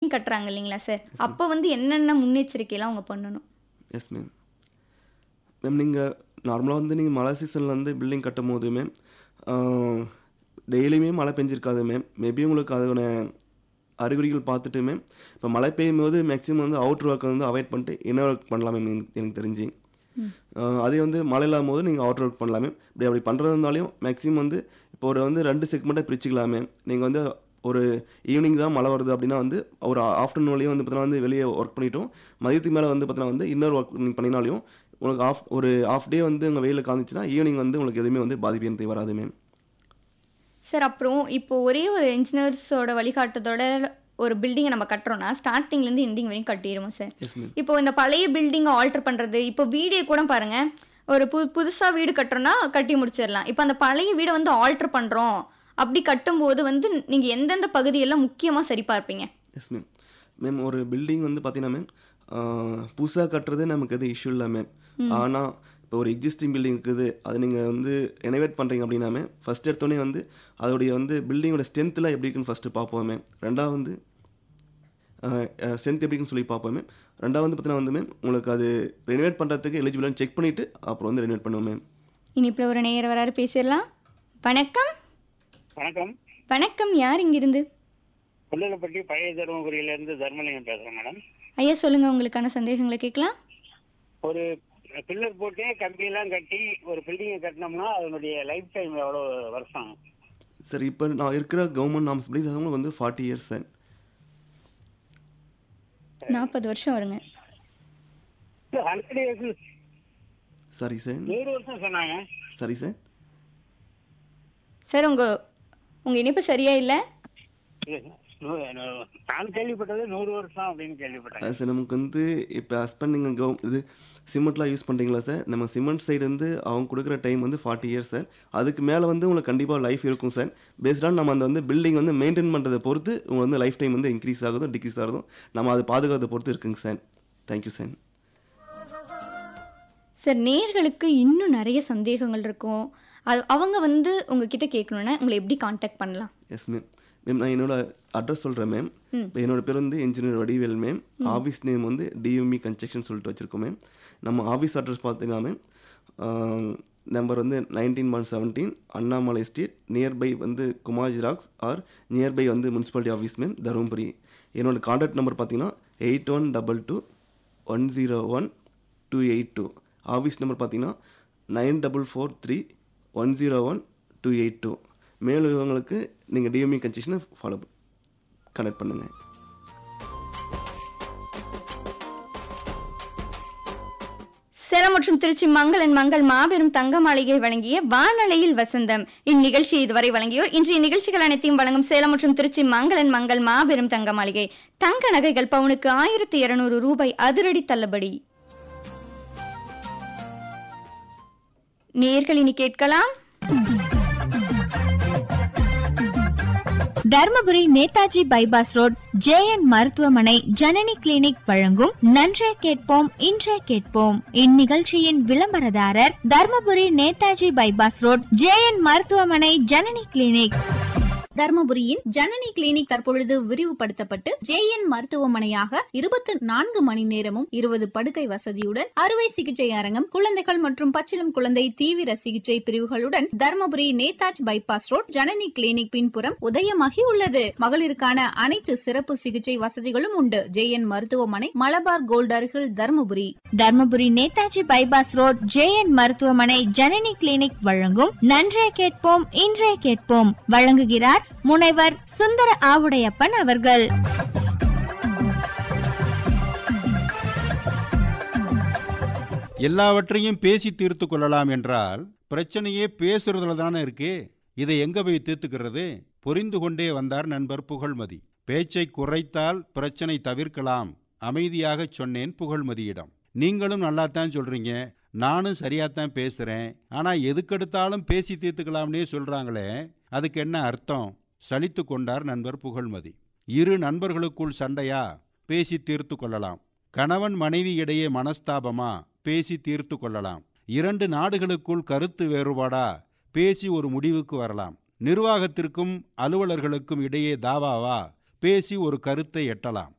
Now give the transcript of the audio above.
building கட்டுறாங்க இல்லைங்களா sir அப்போ வந்து என்னென்ன முன்னெச்சரிக்கையெல்லாம் அவங்க பண்ணணும் எஸ் மேம் மேம் நீங்கள் நார்மலாக வந்து நீங்கள் மழை சீசனில் வந்து பில்டிங் கட்டும் போது மேம் டெய்லியுமே மழை பெஞ்சிருக்காது மேம் மேபி உங்களுக்கு அதோட அறிகுறிகள் பார்த்துட்டு மேம் இப்போ மழை பெய்யும் போது மேக்ஸிமம் வந்து அவுட்ரு ஒர்க்கை வந்து அவாய்ட் பண்ணிட்டு இன்னர் ஒர்க் பண்ணலாம் மேம் எனக்கு எனக்கு தெரிஞ்சு ஆஹ் அதே வந்து மழை இல்லாத போது நீங்கள் அவுட்ரு ஒர்க் பண்ணலாம் மேம் இப்படி அப்படி பண்ணுறதுனாலையும் மேக்ஸிமம் வந்து இப்போ ஒரு வந்து ரெண்டு செக்மெண்ட்டாக பிரிச்சுக்கலாம் மேம் நீங்கள் வந்து ஒரு ஈவினிங் தான் மழை வருது அப்படின்னா வந்து ஒரு ஆஃப்டர்நூன்லேயும் வந்து பார்த்தீங்கன்னா வந்து வெளியே ஒர்க் பண்ணிட்டோம் மதியத்துக்கு மேலே வந்து பார்த்தீங்கன்னா வந்து இன்னர் ஒர்க் நீங்கள் பண்ணினாலையும் உங்களுக்கு ஆஃப் ஒரு ஆஃப் டே வந்து உங்கள் வெயிலில் காமிச்சுன்னா ஈவினிங் வந்து உங்களுக்கு எதுவுமே வந்து பாதிப்பு எதுவும் வராது மேம் சார் அப்புறம் இப்போ ஒரே ஒரு இன்ஜினியர்ஸோட வழிகாட்டுதோட ஒரு பில்டிங்கை நம்ம கட்டுறோம்னா ஸ்டார்டிங்லேருந்து எண்டிங் வரையும் கட்டிடுவோம் சார் எஸ் மேம் இப்போ இந்த பழைய பில்டிங்கை ஆல்டர் பண்ணுறது இப்போ வீடே கூட பாருங்க ஒரு பு புதுசாக வீடு கட்டுறோன்னா கட்டி முடிச்சிடலாம் இப்போ அந்த பழைய வீடை வந்து ஆல்டர் பண்ணுறோம் அப்படி கட்டும்போது வந்து நீங்கள் எந்தெந்த பகுதியெல்லாம் முக்கியமாக சரி பார்ப்பீங்க எஸ் மேம் மேம் ஒரு பில்டிங் வந்து பார்த்தீங்கன்னா மேம் புதுசாக கட்டுறது நமக்கு எதுவும் இஷ்யூ இல்லை மேம் ஆனால் இப்போ ஒரு எக்ஸிஸ்டிங் பில்டிங் இருக்குது அது நீங்கள் வந்து ரெனோவேட் பண்ணுறீங்க அப்படின்னா மேம் ஃபஸ்ட் எடுத்தோடனே வந்து அதோடைய வந்து பில்டிங்கோட ஸ்ட்ரென்த்தில் எப்படி இருக்குன்னு ஃபஸ்ட்டு பார்ப்போம் மேம் ரெண்டாவது வந்து ஸ்ட்ரென்த் எப்படி இருக்குன்னு சொல்லி பார்ப்போம் மேம் ரெண்டாவது வந்து பார்த்தீங்கன்னா வந்து மேம் உங்களுக்கு அது ரெனோவேட் பண்ணுறதுக்கு எலிஜிபிளான்னு செக் பண்ணிவிட்டு அப்புறம் வந்து ரெனோவேட் பண்ணுவோம் மேம் இனிப்பில் ஒரு நேயர் வராரு பேசிடலாம் வணக்கம் வணக்கம் வணக்கம் யார் இங்கிருந்து புல்லலப்பட்டி பழைய தருமபுரியிலேருந்து தர்மலிங்கம் பேசுகிறேன் மேடம் ஐயா சொல்லுங்க உங்களுக்கான சந்தேகங்களை கேட்கலாம் ஒரு பில்லர் போட்டு கம்பியெல்லாம் கட்டி ஒரு பில்டிங்கை கட்டினோம்னா அதனுடைய லைஃப் டைம் எவ்வளோ வருஷம் சார் இப்போ நான் இருக்கிற கவர்மெண்ட் நாம்ஸ் படி அவங்களுக்கு வந்து ஃபார்ட்டி இயர்ஸ் சார் நாற்பது வருஷம் வருங்க ஹண்ட்ரட் இயர்ஸ் சாரி சார் நூறு வருஷம் சொன்னாங்க சாரி சார் சார் உங்க உங்க இணைப்பு சரியா இல்லை இல்ல, நூ- நூ- நான் கேள்விப்பட்டது நூறு வருஷம் அப்படின்னு கேள்விப்பட்டேன் சார் நமக்கு வந்து இப்போ ஹஸ்பண்ட் நீங்கள் கவு இது சிமெண்ட்லாம் யூஸ் பண்ணுறீங்களா சார் நம்ம சிமெண்ட் சைடு வந்து அவங்க கொடுக்குற டைம் வந்து ஃபார்ட்டி இயர்ஸ் சார் அதுக்கு மேலே வந்து உங்களுக்கு கண்டிப்பாக லைஃப் இருக்கும் சார் பேஸ்டாக நம்ம அந்த வந்து பில்டிங் வந்து மெயின்டைன் பண்ணுறதை பொறுத்து உங்களுக்கு வந்து லைஃப் டைம் வந்து இன்க்ரீஸ் ஆகுதும் டிக்ரீஸ் ஆகுதும் நம்ம அதை பாதுகாத்தை பொறுத்து இருக்குங்க சார் தேங்க்யூ சார் சார் நேர்களுக்கு இன்னும் நிறைய சந்தேகங்கள் இருக்கும் அது அவங்க வந்து உங்ககிட்ட கேட்கணுன்னா உங்களை எப்படி காண்டாக்ட் பண்ணலாம் எஸ் மேம் மேம் நான் என்னோட அட்ரஸ் சொல்கிறேன் மேம் இப்போ என்னோட பேர் வந்து engineer Vadivel ma'am office name வந்து டிஎம்இ கன்ஸ்ட்ரக்ஷன் சொல்லிட்டு வச்சுருக்கோம் மேம் நம்ம ஆஃபீஸ் அட்ரஸ் பார்த்தீங்கன்னா மேம் நம்பர் வந்து nineteen one seventeen Annamalai street nearby வந்து குமார் ஜிராக்ஸ் ஆர் நியர்பை வந்து முனிசிபாலிட்டி ஆஃபீஸ் மேம் தருமபுரி என்னோட காண்டாக்ட் நம்பர் பார்த்தீங்கன்னா eight one double two one zero one two eight two office number பார்த்தீங்கன்னா nine double four three one zero one two eight two மேலும் இவங்களுக்கு நீங்கள் DME கன்ஸ்ட்ரக்ஷனை follow connect பண்ணுங்கள் சேலம் மற்றும் திருச்சி மங்களன் மங்கள் மாபெரும் தங்க மாளிகை வழங்கிய வானலையில் வசந்தம் இந்நிகழ்ச்சி இதுவரை வழங்கியோர் இன்றைய நிகழ்ச்சிகள் அனைத்தையும் வழங்கும் சேலம் மற்றும் திருச்சி மங்களன் மங்கள் மாபெரும் தங்க மாளிகை தங்க நகைகள் பவுனுக்கு ஆயிரத்தி இருநூறு ரூபாய் அதிரடி தள்ளுபடி நேர்கள் இனி கேட்கலாம் Dharmapuri Netaji bypass road JN மருத்துவமனை ஜனனி கிளினிக் வழங்கும் நன்றே கேட்போம் இன்றே கேட்போம் இந்நிகழ்ச்சியின் விளம்பரதாரர் Dharmapuri Netaji bypass road JN மருத்துவமனை ஜனனி கிளினிக் தர்மபுரியின் ஜனனி கிளினிக் தற்பொழுது விரிவுபடுத்தப்பட்டு ஜேஎன் மருத்துவமனையாக இருபத்தி நான்கு மணி நேரமும் இருபது படுக்கை வசதியுடன் அறுவை சிகிச்சை அரங்கம் குழந்தைகள் மற்றும் பச்சிளம் குழந்தை தீவிர சிகிச்சை பிரிவுகளுடன் Dharmapuri Netaji bypass road Janani clinic பின்புறம் உதயமாகி உள்ளது மகளிருக்கான அனைத்து சிறப்பு சிகிச்சை வசதிகளும் உண்டு ஜேஎன் மருத்துவமனை மலபார் கோல்ட் அருகில் Dharmapuri Dharmapuri Netaji bypass road JN மருத்துவமனை ஜனனி கிளினிக் வழங்கும் நன்றே கேட்போம் இன்றே கேட்போம் வழங்குகிறார் முனைவர் சுந்தர ஆவுடையப்பன் அவர்கள் எல்லாவற்றையும் பேசி தீர்த்து கொள்ளலாம் என்றால் பிரச்சனையே பேசுறதுல தானே இருக்கு இதை எங்க போய் தீர்த்துக்கிறது புரிந்து கொண்டே வந்தார் நண்பர் புகழ்மதி பேச்சை குறைத்தால் பிரச்சனை தவிர்க்கலாம் அமைதியாக சொன்னேன் புகழ்மதியிடம் நீங்களும் நல்லாத்தான் சொல்றீங்க நானும் சரியாத்தான் பேசுறேன் ஆனா எதுக்கெடுத்தாலும் பேசி தீர்த்துக்கலாம்னே சொல்றாங்களே அதுக்கு என்ன அர்த்தம் சலித்து கொண்டார் நண்பர் புகழ்மதி இரு நண்பர்களுக்குள் சண்டையா பேசி தீர்த்து கொள்ளலாம் கணவன் மனைவி இடையே மனஸ்தாபமா பேசி தீர்த்து கொள்ளலாம் இரண்டு நாடுகளுக்குள் கருத்து வேறுபாடா பேசி ஒரு முடிவுக்கு வரலாம் நிர்வாகத்திற்கும் அலுவலர்களுக்கும் இடையே தாவாவா பேசி ஒரு கருத்தை எட்டலாம்